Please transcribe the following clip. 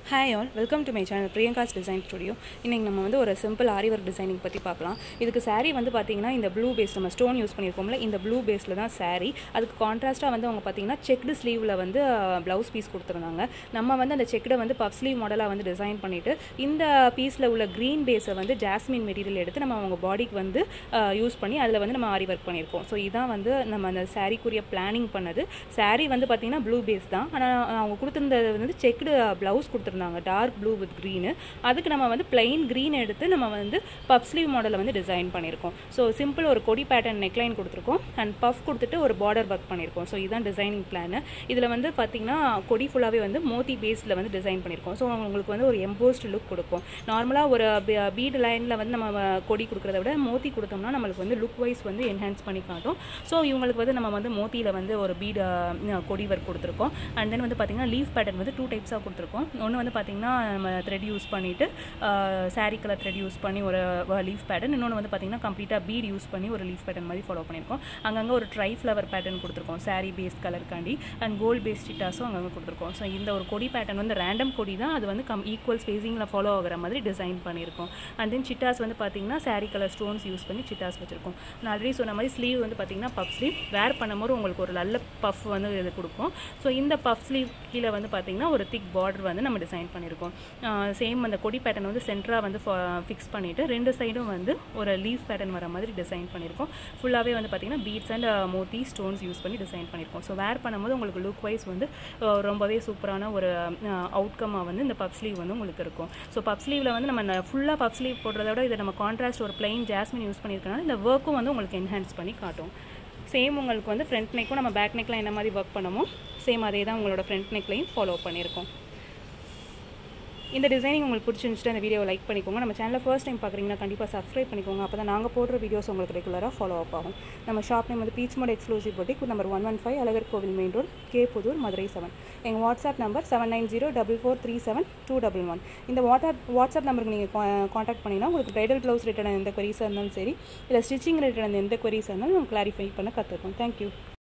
hi all welcome to my channel Priyanka's design studio இன்றைக்கி நம்ம வந்து ஒரு சிம்பிள் ஆரி ஒர்க் டிசைனிங் பற்றி பார்க்கலாம் இதுக்கு saree வந்து பார்த்தீங்கன்னா இந்த ப்ளூ பேஸ் நம்ம ஸ்டோன் யூஸ் பண்ணியிருக்கோம்ல இந்த ப்ளூ பேஸில் தான் saree அதுக்கு கான்ட்ராஸ்ட்டாக வந்து அவங்க பார்த்தீங்கன்னா செக்டு ஸ்லீவில் வந்து ப்ளவுஸ் பீஸ் கொடுத்துருந்தாங்க நம்ம வந்து அந்த செக்டை வந்து பஃப் ஸ்லீவ் மாடலாக வந்து டிசைன் பண்ணிவிட்டு இந்த பீஸில் உள்ள க்ரீன் பேஸை வந்து ஜாஸ்மின் மெட்டீரியல் எடுத்து நம்ம அவங்க பாடிக்கு வந்து யூஸ் பண்ணி அதில் வந்து நம்ம ஆரி ஒர்க் பண்ணியிருக்கோம் ஸோ இதான் வந்து நம்ம அந்த சாரீக்குரிய பிளானிங் பண்ணது saree வந்து பார்த்தீங்கன்னா ப்ளூ பேஸ் தான் ஆனால் அவங்க கொடுத்துருந்தது வந்து செக்டு ப்ளவுஸ் கொடுத்துருந்தாங்க டார்க் ப்ளூ வித் க்ரீனு அதுக்கு நம்ம வந்து பிளைன் க்ரீன் எடுத்து நம்ம வந்து பஃப் ஸ்லீவ் மாடலை வந்து டிசைன் பண்ணியிருக்கோம் ஸோ சிம்பிள் ஒரு கொடி பேட்டர்ன் நெக்லைன் கொடுத்துருக்கோம் அண்ட் பஃப் கொடுத்துட்டு ஒரு பார்டர் ஒர்க் பண்ணியிருக்கோம் ஸோ இதுதான் டிசைனிங் பிளான் இதில் வந்து பார்த்தீங்கன்னா கொடி ஃபுல்லாகவே வந்து மோத்தி பேஸில் வந்து டிசைன் பண்ணியிருக்கோம் ஸோ உங்களுக்கு வந்து ஒரு எம்போஸ்ட் லுக் கொடுக்கும் நார்மலாக ஒரு பீடு லைனில் வந்து நம்ம கொடி கொடுக்குறத விட மோத்தி கொடுத்தோம்னா நம்மளுக்கு வந்து லுக் வைஸ் வந்து என்ஹான்ஸ் பண்ணி காட்டும் ஸோ இவங்களுக்கு வந்து நம்ம வந்து மோத்தியில் வந்து ஒரு பீடு கொடி ஒர்க் கொடுத்துருக்கோம் அண்ட் தென் வந்து பார்த்திங்கன்னா லீஃப் பேட்டர்ன் வந்து டூ டைப்ஸாக கொடுத்துருக்கோம் ஒன்று வந்து பார்த்திங்கன்னா நம்ம த்ரெட் யூஸ் பண்ணிவிட்டு சாரீ கலர் த்ரெட் யூஸ் பண்ணி ஒரு லீஃப் பேட்டர்ன் இன்னொன்று வந்து பார்த்திங்கன்னா கம்ப்ளீட்டாக பீட் யூஸ் பண்ணி ஒரு லீஃப் பேட்டர்ன் மாதிரி ஃபாலோ பண்ணியிருக்கோம் அங்கங்கே ஒரு ட்ரை ஃப்ளவர் பேட்டர்ன் கொடுத்துருக்கோம் சாரீ பேஸ்ட் கலருக்காண்டி அண்ட் கோல்ட் பேஸ்ட் சிட்டாஸும் அங்கங்கே கொடுத்துருக்கோம் ஸோ இந்த ஒரு கொடி பேட்டர்ன் வந்து ரேண்டம் கொடி தான் அது வந்து கம் ஈக்குவல் ஸ்பேசிங்கில் ஃபாலோ ஆகிற மாதிரி டிசைன் பண்ணியிருக்கோம் அண்ட் தென் சிட்டாஸ் வந்து பார்த்திங்கன்னா சாரீ கலர் ஸ்டோன்ஸ் யூஸ் பண்ணி சிட்டாஸ் வச்சுருக்கோம் நான் ஆல்ரெடி சொன்ன மாதிரி ஸ்லீவ் வந்து பார்த்திங்கன்னா பஃப் ஸ்லீவ் வேர் பண்ணும்போது உங்களுக்கு ஒரு நல்ல பஃப் வந்து இது கொடுக்கும் ஸோ இந்த பஃப் ஸ்லீவ் கீழே வந்து பார்த்திங்கன்னா ஒரு திக் பார்டர் வந்து நம்ம டிசைன் பண்ணியிருக்கோம் சேம் அந்த கொடி பேட்டர்ன் வந்து சென்டராக வந்து ஃபிக்ஸ் பண்ணிவிட்டு ரெண்டு சைடும் வந்து ஒரு லீஃப் பேட்டர்ன் வர மாதிரி டிசைன் பண்ணியிருக்கோம் ஃபுல்லாகவே வந்து பார்த்திங்கன்னா பீட்ஸ் அண்ட் மோத்தி ஸ்டோன்ஸ் யூஸ் பண்ணி டிசைன் பண்ணியிருக்கோம் ஸோ வேர் பண்ணும்போது உங்களுக்கு லுக் வைஸ் வந்து அஹ், ரொம்பவே சூப்பரான ஒரு அவுட்கமாக வந்து இந்த பப் ஸ்லீவ் வந்து உங்களுக்கு இருக்கும் ஸோ பப் ஸ்லீவில் வந்து நம்ம ஃபுல்லாக பப் ஸ்லீவ் போடுறத விட இதை நம்ம கான்ட்ராஸ்ட் ஒரு பிளைன் ஜாஸ்மின் யூஸ் பண்ணியிருக்கனால இந்த ஒர்க்கும் வந்து உங்களுக்கு என்ஹான்ஸ் பண்ணி காட்டும் சேம் உங்களுக்கு வந்து ஃப்ரண்ட் நெக்கும் நம்ம பேக் நெக்கில் என்ன மாதிரி ஒர்க் பண்ணமோ சேம் அதே தான் உங்களோட ஃப்ரண்ட் நெக்லையும் ஃபாலோ பண்ணியிருக்கோம் இந்த டிசைனிங் உங்களுக்கு பிடிச்சிருந்துச்சுட்டு அந்த வீடியோவை லைக் பண்ணிக்கோங்க நம்ம சேனலில் ஃபர்ஸ்ட் டைம் பார்க்குறீங்கன்னா கண்டிப்பாக சப்ஸ்கிரைப் பண்ணிக்கோங்க அப்போ தான் நாங்கள் போடுற வீடியோஸ் உங்களுக்கு ரெகுலராக ஃபாலோ அப் ஆகும் நம்ம ஷாப் நேம் வந்து peach mode exclusive boutique number one one five Alagar Kovil main road K Pudur Madurai seven எங்கள் WhatsApp number seven nine zero double four three seven two double one இந்த வாட்ஸ்அப் வாட்ஸ்அப் நம்பருக்கு நீங்கள் contact பண்ணிங்கன்னா உங்களுக்கு bridal blouse return எந்த கொரிஸாக இருந்தாலும் சரி இல்லை ஸ்டிச்சிங் ரிட்டர்ன் எந்த கொரிஸாக இருந்தாலும் நம்ம கிளாரிஃபை பண்ண கற்றுக்கோம் தேங்க்யூ